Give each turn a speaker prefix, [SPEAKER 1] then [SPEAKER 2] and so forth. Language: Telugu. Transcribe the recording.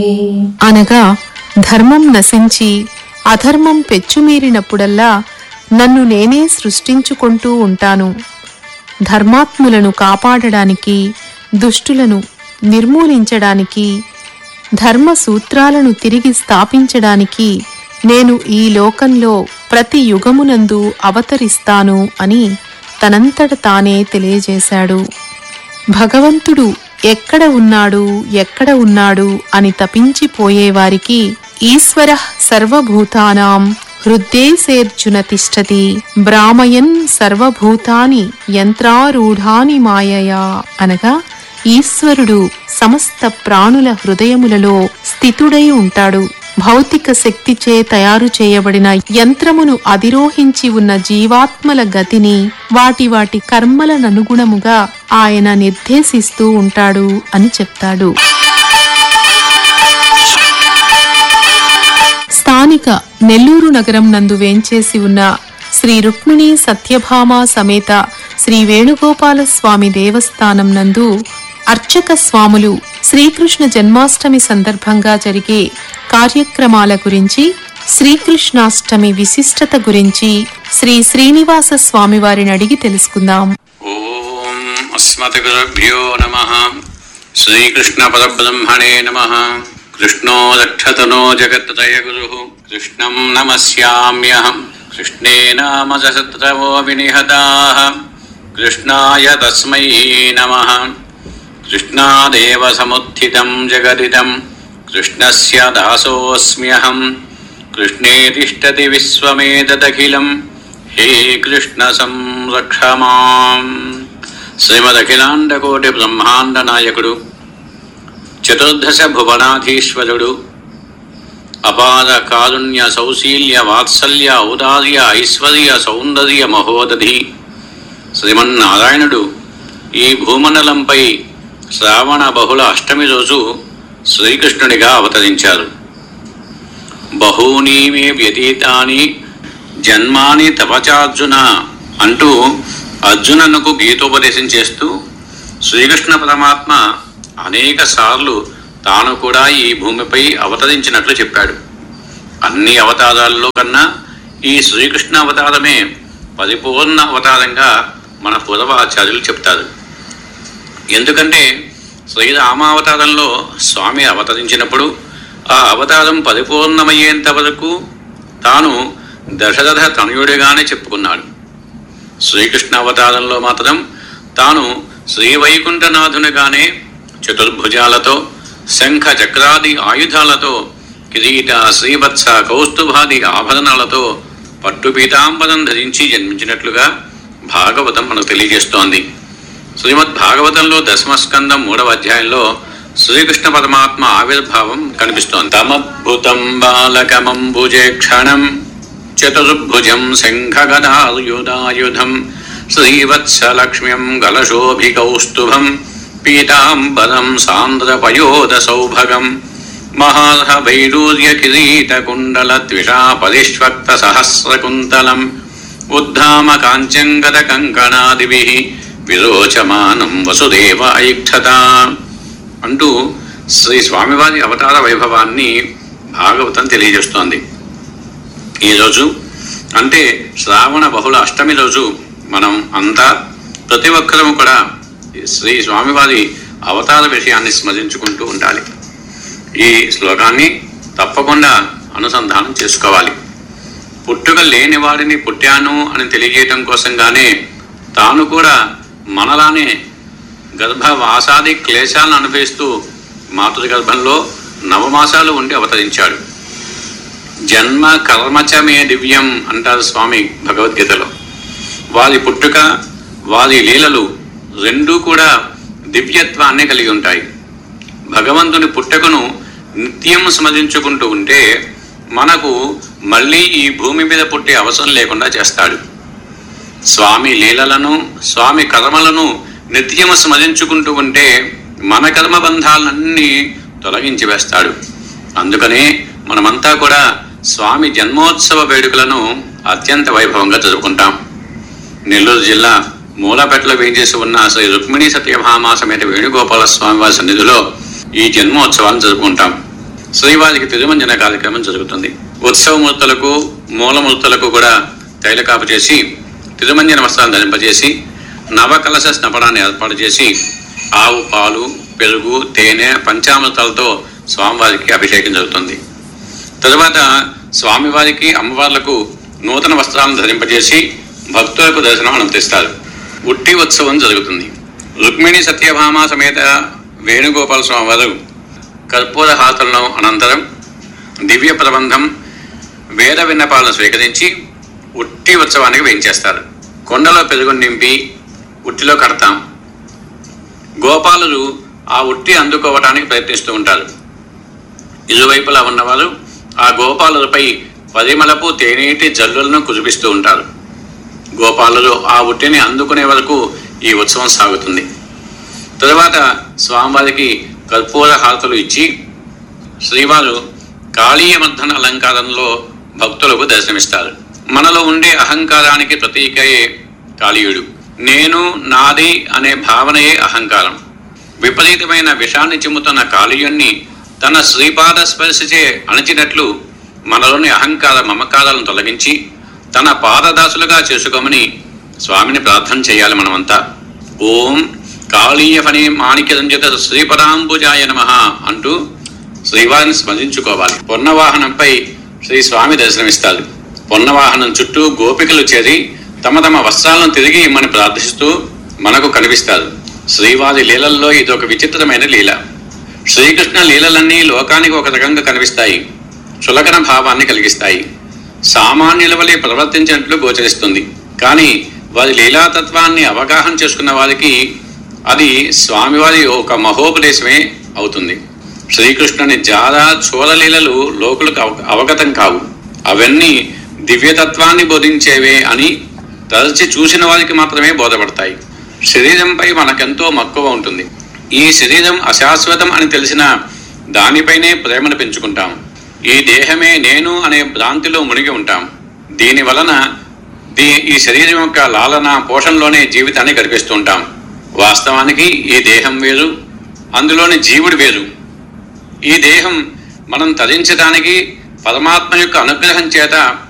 [SPEAKER 1] అనగా ధర్మం నశించి అధర్మం పెచ్చుమీరినప్పుడల్లా నన్ను నేనే సృష్టించుకుంటూ ఉంటాను ధర్మాత్ములను కాపాడడానికి దుష్టులను నిర్మూలించడానికి ధర్మ సూత్రాలను తిరిగి స్థాపించడానికి నేను ఈ లోకంలో ప్రతి యుగమునందు అవతరిస్తాను అని తనంతట తానే తెలియజేశాడు భగవంతుడు ఎక్కడ ఉన్నాడు ఎక్కడ ఉన్నాడు అని తపించిపోయేవారికి ఈశ్వర సర్వభూతానాం హృద్దేశేర్జున తిష్టతి బ్రామయన్ సర్వభూతాని యంత్రారూఢాని మాయయా అనగా ఈశ్వరుడు సమస్త ప్రాణుల హృదయములలో స్థితుడై ఉంటాడు భౌతిక శక్తిచే తయారు చేయబడిన యంత్రమును అధిరోహించి ఉన్న జీవాత్మల గతిని వాటి వాటి కర్మలననుగుణముగా ఆయన నిర్దేశిస్తూ ఉంటాడు అని చెప్తాడు స్థానిక నెల్లూరు నగరం నందు వేంచేసి ఉన్న శ్రీ రుక్మిణి సత్యభామ సమేత శ్రీ వేణుగోపాల స్వామి దేవస్థానం నందు అర్చక స్వాములు శ్రీకృష్ణ జన్మాష్టమి సందర్భంగా జరిగే కార్యక్రమాల గురించి శ్రీకృష్ణాష్టమి విశిష్టత గురించి శ్రీ శ్రీనివాస స్వామి వారిని అడిగి తెలుసుకుందాం
[SPEAKER 2] ఓం అస్మద్గురుభ్యో నమ శ్రీకృష్ణ పరబ్రహ్మణే నమ కృష్ణో దక్షతనో జగత్తయ గురు కృష్ణం నమస్యామ్యహం కృష్ణే నామ సత్రవో వినిహతా కృష్ణాయ తస్మై నమ కృష్ణాదేవ సముత్థితం జగదిదం కృష్ణస్య దాసోऽస్మ్యహం కృష్ణే తిష్టతి విశ్వమేతదఖిలం హే కృష్ణ సంరక్ష మాం శ్రీమదఖిలాండకోటి బ్రహ్మాండ నాయకుడు చతుర్దశ భువనాధీశ్వరుడు అపార కారుణ్య సౌశీల్య వాత్సల్య ఔదార్య ఐశ్వర్య సౌందర్య మహోదధి శ్రీమన్నారాయణుడు ఈ భూమండలంపై శ్రావణ బహుళ అష్టమి రోజు శ్రీకృష్ణుడిగా అవతరించారు బహూని మే వ్యతీతాని జన్మాని తపచార్జున అంటూ అర్జుననుకు గీతోపదేశం చేస్తూ శ్రీకృష్ణ పరమాత్మ అనేక సార్లు తాను కూడా ఈ భూమిపై అవతరించినట్లు చెప్పాడు అన్ని అవతారాల్లో కన్నా ఈ శ్రీకృష్ణ అవతారమే పరిపూర్ణ అవతారంగా మన పూర్వాచార్యులు చెప్తారు ఎందుకంటే శ్రీరామావతారంలో స్వామి అవతరించినప్పుడు ఆ అవతారం పరిపూర్ణమయ్యేంత వరకు తాను దశరథ తనయుడిగానే చెప్పుకున్నాడు శ్రీకృష్ణ అవతారంలో మాత్రం తాను శ్రీవైకుంఠనాథునిగానే చతుర్భుజాలతో శంఖ చక్రాది ఆయుధాలతో కిరీట శ్రీవత్స కౌస్తుభాది ఆభరణాలతో పట్టు పీతాంబరం ధరించి జన్మించినట్లుగా భాగవతం మనకు తెలియజేస్తోంది శ్రీమద్ భాగవతంలో దశమస్కందం మూడవ అధ్యాయంలో శ్రీకృష్ణ పరమాత్మ ఆవిర్భావం కనిపిస్తోంది తమద్భుతం బాలకమంబుజే క్షణం చతుర్భుజం శంఖగదాయుధాయుధం శ్రీవత్సలక్ష్మ్యం గలశోభికౌస్తుభం పీతాంబరం సాంద్రపయోద సౌభగం మహార్హవైడూర్య కిరీట కుండల ద్విషా పరిష్వక్త సహస్రకుంతలం ఉద్ధామ కాంచంగద కంకణాదిభి విరోచమానం వసుదేవ ఐక్షత అంటూ శ్రీ స్వామివారి అవతార వైభవాన్ని భాగవతం తెలియజేస్తోంది ఈరోజు అంటే శ్రావణ బహుళ అష్టమి రోజు మనం అంతా ప్రతి ఒక్కరము కూడా శ్రీ స్వామివారి అవతార విషయాన్ని స్మరించుకుంటూ ఉండాలి ఈ శ్లోకాన్ని తప్పకుండా అనుసంధానం చేసుకోవాలి పుట్టుక లేని వాడిని పుట్టాను అని తెలియజేయటం కోసంగానే తాను కూడా మనలానే గర్భవాసాది క్లేశాలను అనుభవిస్తూ మాతృ గర్భంలో నవమాసాలు ఉండి అవతరించాడు జన్మ కర్మచ మే దివ్యం అంటారు స్వామి భగవద్గీతలో వారి పుట్టుక వారి లీలలు రెండూ కూడా దివ్యత్వాన్ని కలిగి ఉంటాయి భగవంతుని పుట్టుకను నిత్యం స్మరించుకుంటూ ఉంటే మనకు మళ్ళీ ఈ భూమి మీద పుట్టే అవసరం లేకుండా చేస్తాడు స్వామి లీలలను స్వామి కర్మలను నిత్యము స్మరించుకుంటూ ఉంటే మన కర్మ బంధాలన్నీ తొలగించి వేస్తాడు అందుకనే మనమంతా కూడా స్వామి జన్మోత్సవ వేడుకలను అత్యంత వైభవంగా జరుపుకుంటాం నెల్లూరు జిల్లా మూలపేటలో వేయించేసి ఉన్న శ్రీ రుక్మిణి సత్యభామ సమేత వేణుగోపాల స్వామి వారి సన్నిధిలో ఈ జన్మోత్సవాలను జరుపుకుంటాం శ్రీవారికి తిరుమంజన కార్యక్రమం జరుగుతుంది ఉత్సవమూర్తులకు మూలమూర్తులకు కూడా తైలకాపు చేసి తిరుమంజన వస్త్రాన్ని ధరింపజేసి నవకలశ స్నపనాన్ని ఏర్పాటు చేసి ఆవు పాలు పెరుగు తేనె పంచామృతాలతో స్వామివారికి అభిషేకం జరుగుతుంది తరువాత స్వామివారికి అమ్మవార్లకు నూతన వస్త్రాలను ధరింపజేసి భక్తులకు దర్శనం అనుమతిస్తారు ఉట్టి ఉత్సవం జరుగుతుంది రుక్మిణి సత్యభామ సమేత వేణుగోపాల స్వామివారు కర్పూర హారతులను అనంతరం దివ్య ప్రబంధం వేద విన్నపాలను స్వీకరించి ఉట్టి ఉత్సవానికి వేయించేస్తారు కొండలో పెరుగు నింపి ఉట్టిలో కడతాం గోపాలులు ఆ ఉట్టి అందుకోవటానికి ప్రయత్నిస్తూ ఉంటారు ఇరువైపులా ఉన్నవారు ఆ గోపాలులపై పరిమళపు తేనీటి జల్లులను కురిపిస్తూ ఉంటారు గోపాలులు ఆ ఉట్టిని అందుకునే వరకు ఈ ఉత్సవం సాగుతుంది తరువాత స్వామివారికి కర్పూర హారతులు ఇచ్చి శ్రీవారు కాళీయమర్ధన అలంకారంలో భక్తులకు దర్శనమిస్తారు మనలో ఉండే అహంకారానికి ప్రతీకయే కాళీయుడు నేను నాది అనే భావనయే అహంకారం విపరీతమైన విషాన్ని చిమ్ముతున్న కాళీయుణ్ణి తన శ్రీపాద స్పర్శచే అణచినట్లు మనలోని అహంకార మమకారాలను తొలగించి తన పాదదాసులుగా చేసుకోమని స్వామిని ప్రార్థన చేయాలి మనమంతా ఓం కాళీయ ఫణి మాణిక్యరంజిత శ్రీపదాంబుజాయ నమ అంటూ శ్రీవారిని స్మరించుకోవాలి పొన్నవాహనంపై శ్రీ స్వామి దర్శనమిస్తారు పొన్నవాహనం చుట్టూ గోపికలు చేరి తమ తమ వస్త్రాలను తిరిగి ఇమ్మని ప్రార్థిస్తూ మనకు కనిపిస్తారు శ్రీవారి లీలల్లో ఇది ఒక విచిత్రమైన లీల శ్రీకృష్ణ లీలలన్నీ లోకానికి ఒక రకంగా కనిపిస్తాయి చులకన భావాన్ని కలిగిస్తాయి సామాన్యుల వలె ప్రవర్తించినట్లు గోచరిస్తుంది కానీ వారి లీలాతత్వాన్ని అవగాహన చేసుకున్న వారికి అది స్వామివారి ఒక మహోపదేశమే అవుతుంది శ్రీకృష్ణుని జారా చూరలీలలు లోకులకు అవ- అవగతం కావు అవన్నీ దివ్యతత్వాన్ని బోధించేవే అని తరచి చూసిన వారికి మాత్రమే బోధపడతాయి శరీరంపై మనకెంతో మక్కువ ఉంటుంది ఈ శరీరం అశాశ్వతం అని తెలిసిన దానిపైనే ప్రేమను పెంచుకుంటాం ఈ దేహమే నేను అనే భ్రాంతిలో మునిగి ఉంటాం దీని వలన దీ ఈ శరీరం యొక్క లాలన పోషణలోనే జీవితాన్ని గడిపిస్తూ ఉంటాం వాస్తవానికి ఈ దేహం వేరు అందులోని జీవుడు వేరు ఈ దేహం మనం తరించడానికి పరమాత్మ యొక్క అనుగ్రహం చేత